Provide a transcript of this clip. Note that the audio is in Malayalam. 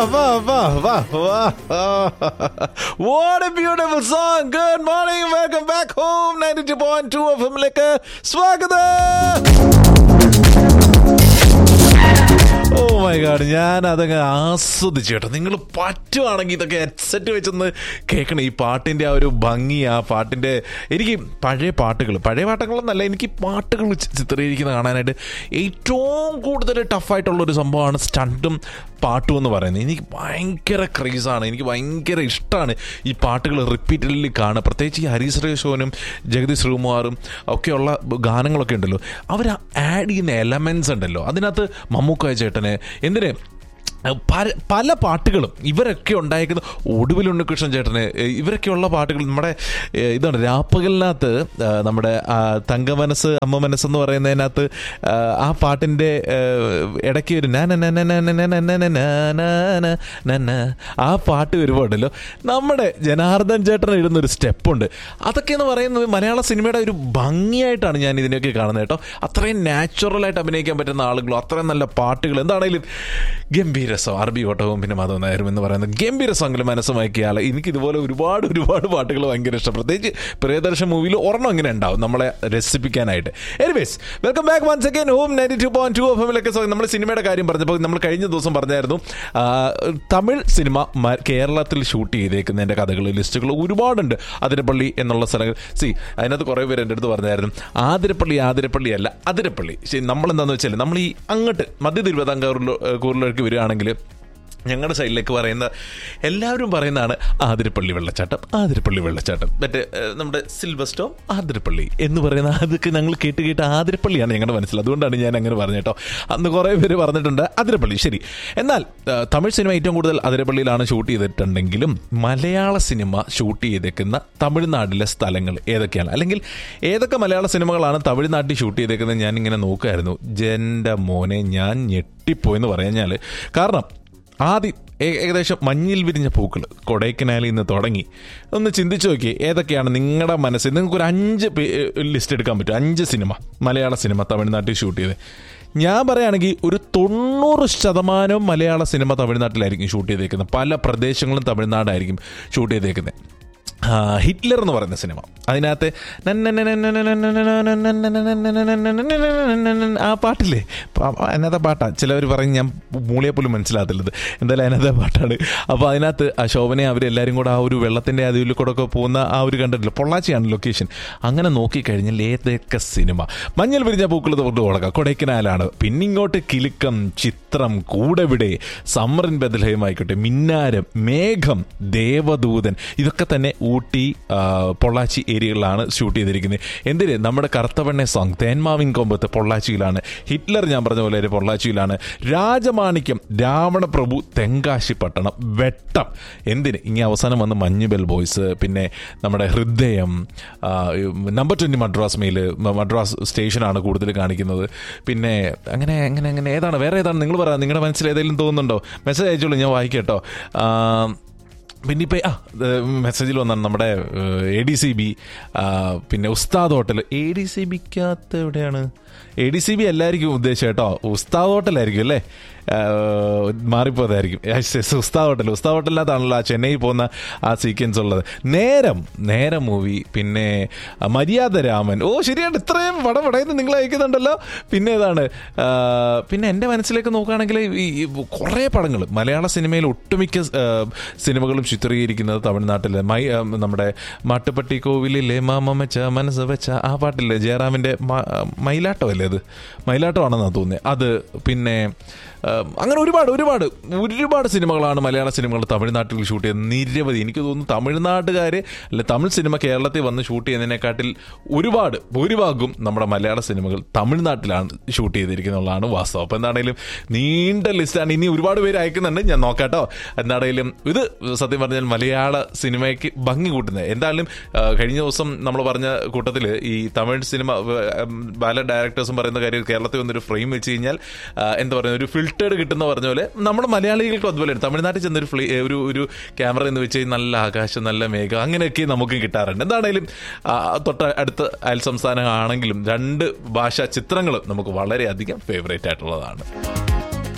wow, wow, wow, wow. What a beautiful song. Good morning. Welcome back home. 92.2 of ലേക്ക് സ്വാഗതം ഓ മൈ ഗാഡ് ഞാൻ അതങ്ങ് ആസ്വദിച്ചു കേട്ടോ നിങ്ങൾ പറ്റുവാണെങ്കിൽ ഇതൊക്കെ ഹെഡ്സെറ്റ് വെച്ചൊന്ന് കേൾക്കണം ഈ പാട്ടിന്റെ ആ ഒരു ഭംഗി ആ പാട്ടിന്റെ എനിക്ക് പഴയ പാട്ടുകൾ പഴയ പാട്ടുകളെന്നല്ല എനിക്ക് പാട്ടുകൾ ചി- ചിത്രീകരിക്കുന്ന കാണാനായിട്ട് ഏറ്റവും കൂടുതൽ ടഫായിട്ടുള്ള ഒരു സംഭവമാണ് സ്റ്റണ്ടും പാട്ടും എന്ന് പറയുന്നത് എനിക്ക് ഭയങ്കര ക്രേസാണ് എനിക്ക് ഭയങ്കര ഇഷ്ടമാണ് ഈ പാട്ടുകൾ റിപ്പീറ്റഡ്ലി കാണുക പ്രത്യേകിച്ച് ഈ ഹരീഷ് റേഷോനും ജഗദീഷ് ശ്രീകുമാറും ഒക്കെയുള്ള ഗാനങ്ങളൊക്കെ ഉണ്ടല്ലോ അവർ ആഡ് ചെയ്യുന്ന എലമെൻസ് ഉണ്ടല്ലോ അതിനകത്ത് മമ്മൂക്കായ ചേട്ടന് എന്തിന് പല പല പാട്ടുകളും ഇവരൊക്കെ ഉണ്ടായിരിക്കുന്ന ഒടുവിൽ ഉണ്ണികൃഷ്ണൻ ചേട്ടന് ഇവരൊക്കെയുള്ള പാട്ടുകൾ നമ്മുടെ ഏഹ്, ഇതാണ് രാപ്പകലിനകത്ത് ആ, നമ്മുടെ ആ, തങ്ക മനസ്സ് അമ്മ മനസ്സ് എന്ന് പറയുന്നതിനകത്ത് ആ, ആ പാട്ടിൻ്റെ ഇടയ്ക്ക് ഒരു നാ ന ന ന ന ന ന ന ന ന ന ന ന ന ആ പാട്ട് വരുമ്പോണ്ടല്ലോ നമ്മുടെ ജനാർദ്ദൻ ചേട്ടൻ ഇടുന്ന ഒരു സ്റ്റെപ്പുണ്ട് അതൊക്കെ എന്ന് പറയുന്നത് മലയാള സിനിമയുടെ ഒരു ഭംഗിയായിട്ടാണ് ഞാൻ ഇതിനെയൊക്കെ കാണുന്നത് കേട്ടോ അത്രയും നാച്ചുറലായിട്ട് അഭിനയിക്കാൻ പറ്റുന്ന ആളുകളും അത്രയും നല്ല പാട്ടുകൾ എന്താണെങ്കിലും ഗംഭീര സോങ് അറബി ഓട്ടവും പിന്നെ മാധവൻ നായരും എന്ന് പറയുന്ന ഗംഭീര സോങ്ങിൽ മനസ്സുമാക്കിയ ആൾ എനിക്ക് ഇതുപോലെ ഒരുപാട് ഒരുപാട് പാട്ടുകൾ ഭയങ്കര ഇഷ്ടം പ്രത്യേകിച്ച് പ്രിയദർശൻ മൂവിയിൽ ഒരെണ്ണം ഇങ്ങനെ ഉണ്ടാവും നമ്മളെ രസിപ്പിക്കാനായിട്ട് anyways welcome back once again home ninety two point two F എമ്മിലൊക്കെ നമ്മൾ സിനിമയുടെ കാര്യം പറഞ്ഞപ്പോൾ നമ്മൾ കഴിഞ്ഞ ദിവസം പറഞ്ഞായിരുന്നു ആ, തമിഴ് സിനിമ മ- കേരളത്തിൽ ഷൂട്ട് ചെയ്തേക്കുന്നതിൻ്റെ കഥകൾ ലിസ്റ്റുകൾ ഒരുപാടുണ്ട് അതിരപ്പള്ളി എന്നുള്ള സ്ഥലങ്ങൾ സി അതിനകത്ത് കുറേ പേര് എൻ്റെ അടുത്ത് പറഞ്ഞായിരുന്നു ആതിരപ്പള്ളി ആതിരപ്പള്ളി അല്ല അതിരപ്പള്ളി ശരി നമ്മളെന്താണെന്ന് വെച്ചാൽ നമ്മൾ ഈ അങ്ങോട്ട് മധ്യ തിരുവിതാംകൂറിലോ കൂറിലേക്ക് വരികയാണെങ്കിൽ ഞങ്ങളുടെ സൈഡിലേക്ക് പറയുന്ന എല്ലാവരും പറയുന്നതാണ് ആതിരപ്പള്ളി വെള്ളച്ചാട്ടം ആതിരപ്പള്ളി വെള്ളച്ചാട്ടം മറ്റേ ഏഹ്, നമ്മുടെ സിൽവർ സ്റ്റോം ആതിരപ്പള്ളി എന്ന് പറയുന്ന അതൊക്കെ ഞങ്ങൾ കേട്ട് കേട്ട് ആതിരപ്പള്ളിയാണ് ഞങ്ങളുടെ മനസ്സിൽ അതുകൊണ്ടാണ് ഞാൻ അങ്ങനെ പറഞ്ഞത് കേട്ടോ അന്ന് കുറേ പേര് പറഞ്ഞിട്ടുണ്ട് ആതിരപ്പള്ളി ശരി എന്നാൽ ഏഹ്, തമിഴ് സിനിമ ഏറ്റവും കൂടുതൽ ആതിരപ്പള്ളിയിലാണ് ഷൂട്ട് ചെയ്തിട്ടുണ്ടെങ്കിലും മലയാള സിനിമ ഷൂട്ട് ചെയ്തേക്കുന്ന തമിഴ്നാട്ടിലെ സ്ഥലങ്ങൾ ഏതൊക്കെയാണ് അല്ലെങ്കിൽ ഏതൊക്കെ മലയാള സിനിമകളാണ് തമിഴ്നാട്ടിൽ ഷൂട്ട് ചെയ്തേക്കുന്നത് ഞാൻ ഇങ്ങനെ നോക്കുമായിരുന്നു ജൻ്റെ മോനെ ഞാൻ ഞെട്ടിപ്പോയെന്ന് പറഞ്ഞാൽ കാരണം ആദ്യം ഏ- ഏകദേശം മഞ്ഞിൽ വിരിഞ്ഞ പൂക്കൾ കൊടൈക്കനാലിൽ നിന്ന് തുടങ്ങി ഒന്ന് ചിന്തിച്ചു നോക്കി ഏതൊക്കെയാണ് നിങ്ങളുടെ മനസ്സിൽ നിങ്ങൾക്ക് ഒരു അഞ്ച് ലിസ്റ്റ് എടുക്കാൻ പറ്റും അഞ്ച് സിനിമ മലയാള സിനിമ തമിഴ്നാട്ടിൽ ഷൂട്ട് ചെയ്ത് ഞാൻ പറയുകയാണെങ്കിൽ ഒരു തൊണ്ണൂറ് ശതമാനവും മലയാള സിനിമ തമിഴ്നാട്ടിലായിരിക്കും ഷൂട്ട് ചെയ്തേക്കുന്നത് പല പ്രദേശങ്ങളും തമിഴ്നാടായിരിക്കും ഷൂട്ട് ചെയ്തേക്കുന്നത് ആ, ഹിറ്റ്ലർ എന്ന് പറയുന്ന സിനിമ അതിനകത്ത് ആ പാട്ടില്ലേ പ- അതിനകത്തെ പാട്ടാ ചിലവർ പറയും ഞാൻ മൂളിയെ പോലും മനസ്സിലാകത്തില്ലത് എന്തായാലും അതിനകത്തെ പാട്ടാണ് അപ്പോൾ അതിനകത്ത് ആ ശോഭനെ അവരെല്ലാവരും കൂടെ ആ ഒരു വെള്ളത്തിൻ്റെ അതിൽ കൂടെ ഒക്കെ പോകുന്ന ആ ഒരു കണ്ടിട്ടില്ല പൊള്ളാച്ചിയാണ് ലൊക്കേഷൻ അങ്ങനെ നോക്കിക്കഴിഞ്ഞാൽ ഏതൊക്കെ സിനിമ മഞ്ഞൾ വിരിഞ്ഞ പൂക്കൾ തൊട്ട് കൊടുക്കാം കൊടൈക്കനാലാണ് പിന്നിങ്ങോട്ട് കിലുക്കം ചിത്രം കൂടെവിടെ സമ്മറിൻ ബദലഹയം ആയിക്കോട്ടെ മിന്നാരം മേഘം ദേവദൂതൻ ഇതൊക്കെ തന്നെ ഊട്ടി ആ, പൊള്ളാച്ചി ഏരിയകളിലാണ് ഷൂട്ട് ചെയ്തിരിക്കുന്നത് എന്തിന് നമ്മുടെ കറുത്തവണ്ണെ സോങ് തേന്മാവിൻ കൊമ്പത്ത് പൊള്ളാച്ചിയിലാണ് ഹിറ്റ്ലർ ഞാൻ പറഞ്ഞ പോലെ ഒരു പൊള്ളാച്ചിയിലാണ് രാജമാണിക്യം രാവണപ്രഭു തെങ്കാശി പട്ടണം വെട്ടം എന്തിന് ഇനി അവസാനം വന്ന് മഞ്ഞുബെൽ ബോയ്സ് പിന്നെ നമ്മുടെ ഹൃദയം ആ, number twenty Madras mail Madras സ്റ്റേഷനാണ് കൂടുതൽ കാണിക്കുന്നത് പിന്നെ അങ്ങനെ അങ്ങനെ അങ്ങനെ ഏതാണ് വേറെ ഏതാണ് നിങ്ങൾ പറയാം നിങ്ങളുടെ മനസ്സിൽ ഏതെങ്കിലും തോന്നുന്നുണ്ടോ മെസ്സേജ് അയച്ചോളൂ ഞാൻ വായിക്കട്ടോ ആ, പിന്നെ ഇപ്പം ആ മെസ്സേജിൽ വന്നാണ് നമ്മുടെ എ ഡി സി ബി പിന്നെ Ustad hotel A D C ബിക്കകത്ത് എവിടെയാണ് എ ഡി സി ബി എല്ലായിരിക്കും ഉദ്ദേശം കേട്ടോ ഉസ്താദ് ഹോട്ടലായിരിക്കും അല്ലേ ആ, മാറിപ്പോയതായിരിക്കും Yes, yes, Ustad hotel Ustad ഹോട്ടലിനകത്താണല്ലോ ആ ചെന്നൈ പോകുന്ന ആ സീക്വൻസ് ഉള്ളത് നേരം നേരം മൂവി പിന്നെ ആ, മര്യാദ രാമൻ ഓ ശരിയാണ് ഇത്രയും വട വടയെന്ന് നിങ്ങൾ അയക്കുന്നുണ്ടല്ലോ പിന്നെ ഏതാണ് ആ, പിന്നെ എൻ്റെ മനസ്സിലേക്ക് നോക്കുകയാണെങ്കിൽ ഈ ഈ കുറേ പടങ്ങൾ മലയാള സിനിമയിൽ ഒട്ടുമിക്ക ആ, സിനിമകളും ചിത്രീകരിക്കുന്നത് തമിഴ്നാട്ടിലെ മൈ ആ, നമ്മുടെ മാട്ടുപ്പെട്ടി കോവിലിലെ മാമ വെച്ച മനസ്സ് വെച്ച ആ പാട്ടില്ലേ ജയറാമിൻ്റെ മ- മയിലാട്ടം അല്ലേ അത് മയിലാട്ടമാണെന്നാണ് തോന്നുന്നത് അത് പിന്നെ ആ, അങ്ങനെ ഒരുപാട് ഒരുപാട് ഒരുപാട് സിനിമകളാണ് മലയാള സിനിമകൾ തമിഴ്നാട്ടിൽ ഷൂട്ട് ചെയ്യുന്നത് നിരവധി എനിക്ക് തോന്നുന്നു തമിഴ്നാട്ടുകാർ അല്ലെ തമിഴ് സിനിമ കേരളത്തിൽ വന്ന് ഷൂട്ട് ചെയ്യുന്നതിനെക്കാട്ടിൽ ഒരുപാട് ഭൂരിഭാഗവും നമ്മുടെ മലയാള സിനിമകൾ തമിഴ്നാട്ടിലാണ് ഷൂട്ട് ചെയ്തിരിക്കുന്നുള്ളതാണ് വാസ്തവം അപ്പോൾ എന്താണെങ്കിലും നീണ്ട ലിസ്റ്റാണ് ഇനി ഒരുപാട് പേര് അയക്കുന്നുണ്ട് ഞാൻ നോക്കാട്ടോ എന്താണെങ്കിലും ഇത് സത്യം പറഞ്ഞാൽ മലയാള സിനിമയ്ക്ക് ഭംഗി കൂട്ടുന്നത് എന്തായാലും ആ, കഴിഞ്ഞ ദിവസം നമ്മൾ പറഞ്ഞ കൂട്ടത്തിൽ ഈ തമിഴ് സിനിമ ആ, പല ഡയറക്ടേഴ്സും പറയുന്ന കാര്യം കേരളത്തിൽ വന്നൊരു ഫ്രെയിം വെച്ച് കഴിഞ്ഞാൽ ആ, എന്താ പറയുക ഒരു ഫിൽറ്റേഡ് കിട്ടുന്ന പറഞ്ഞ പോലെ നമ്മുടെ മലയാളികൾക്ക് അതുപോലെ തമിഴ്നാട്ടിൽ ചെന്നൊരു ഫ്ലേ ഒരു ഒരു ക്യാമറ എന്ന് വെച്ച് കഴിഞ്ഞാൽ നല്ല ആകാശം നല്ല മേഘം അങ്ങനെയൊക്കെ നമുക്ക് കിട്ടാറുണ്ട് എന്താണെങ്കിലും ആ, തൊട്ട അടുത്ത അയൽ സംസ്ഥാനം ആണെങ്കിലും രണ്ട് ഭാഷാ ചിത്രങ്ങൾ നമുക്ക് വളരെയധികം ഫേവറേറ്റ് ആയിട്ടുള്ളതാണ്